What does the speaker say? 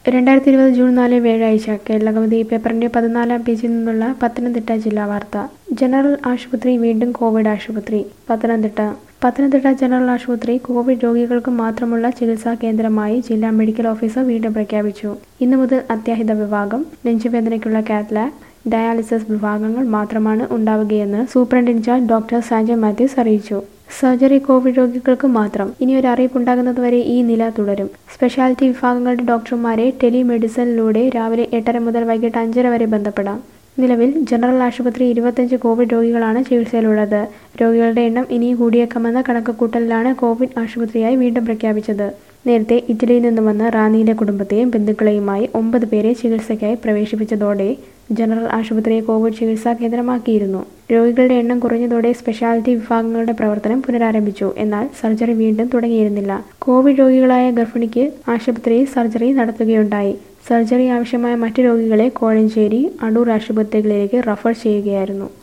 രണ്ടായിരത്തി ഇരുപത് ജൂൺ നാല് വ്യാഴാഴ്ച കേരളകൗമുദി പേപ്പറിന്റെ പതിനാലാം പേജിൽ നിന്നുള്ള പത്തനംതിട്ട ജില്ലാ വാർത്ത ജനറൽ ആശുപത്രി വീണ്ടും കോവിഡ് ആശുപത്രി പത്തനംതിട്ട പത്തനംതിട്ട ജനറൽ ആശുപത്രി കോവിഡ് രോഗികൾക്ക് മാത്രമുള്ള ചികിത്സാ കേന്ദ്രമായി ജില്ലാ മെഡിക്കൽ ഓഫീസർ വീണ്ടും പ്രഖ്യാപിച്ചു ഇന്നു മുതൽ അത്യാഹിത വിഭാഗം നെഞ്ചുവേദനയ്ക്കുള്ള കാത്ലാബ് ഡയാലിസിസ് വിഭാഗങ്ങൾ മാത്രമാണ് ഉണ്ടാവുകയെന്ന് superintendent in-charge doctor Sajay Mathews അറിയിച്ചു സർജറി കോവിഡ് രോഗികൾക്ക് മാത്രം ഇനി ഒരു അറിയിപ്പുണ്ടാകുന്നതുവരെ ഈ നില തുടരും സ്പെഷ്യാലിറ്റി വിഭാഗങ്ങളുടെ ഡോക്ടർമാരെ ടെലിമെഡിസിനിലൂടെ രാവിലെ എട്ടര മുതൽ വൈകിട്ട് അഞ്ചര വരെ ബന്ധപ്പെടാം നിലവിൽ ജനറൽ ആശുപത്രി ഇരുപത്തഞ്ച് കോവിഡ് രോഗികളാണ് ചികിത്സയിലുള്ളത് രോഗികളുടെ എണ്ണം ഇനി കൂടിയേക്കാമെന്ന കണക്കുകൂട്ടലിലാണ് കോവിഡ് ആശുപത്രിയായി വീണ്ടും പ്രഖ്യാപിച്ചത് നേരത്തെ ഇറ്റലിയിൽ നിന്ന് വന്ന റാന്നിയിലെ കുടുംബത്തെയും ബന്ധുക്കളെയുമായി ഒമ്പത് പേരെ ചികിത്സയ്ക്കായി പ്രവേശിപ്പിച്ചതോടെ ജനറൽ ആശുപത്രിയെ കോവിഡ് ചികിത്സാ കേന്ദ്രമാക്കിയിരുന്നു രോഗികളുടെ എണ്ണം കുറഞ്ഞതോടെ സ്പെഷ്യാലിറ്റി വിഭാഗങ്ങളുടെ പ്രവർത്തനം പുനരാരംഭിച്ചു എന്നാൽ സർജറി വീണ്ടും തുടങ്ങിയിരുന്നില്ല കോവിഡ് രോഗികളായ ഗർഭിണിക്ക് ആശുപത്രിയിൽ സർജറി നടത്തുകയുണ്ടായി സർജറി ആവശ്യമായ മറ്റ് രോഗികളെ കോഴഞ്ചേരി അടൂർ ആശുപത്രികളിലേക്ക് റഫർ ചെയ്യുകയായിരുന്നു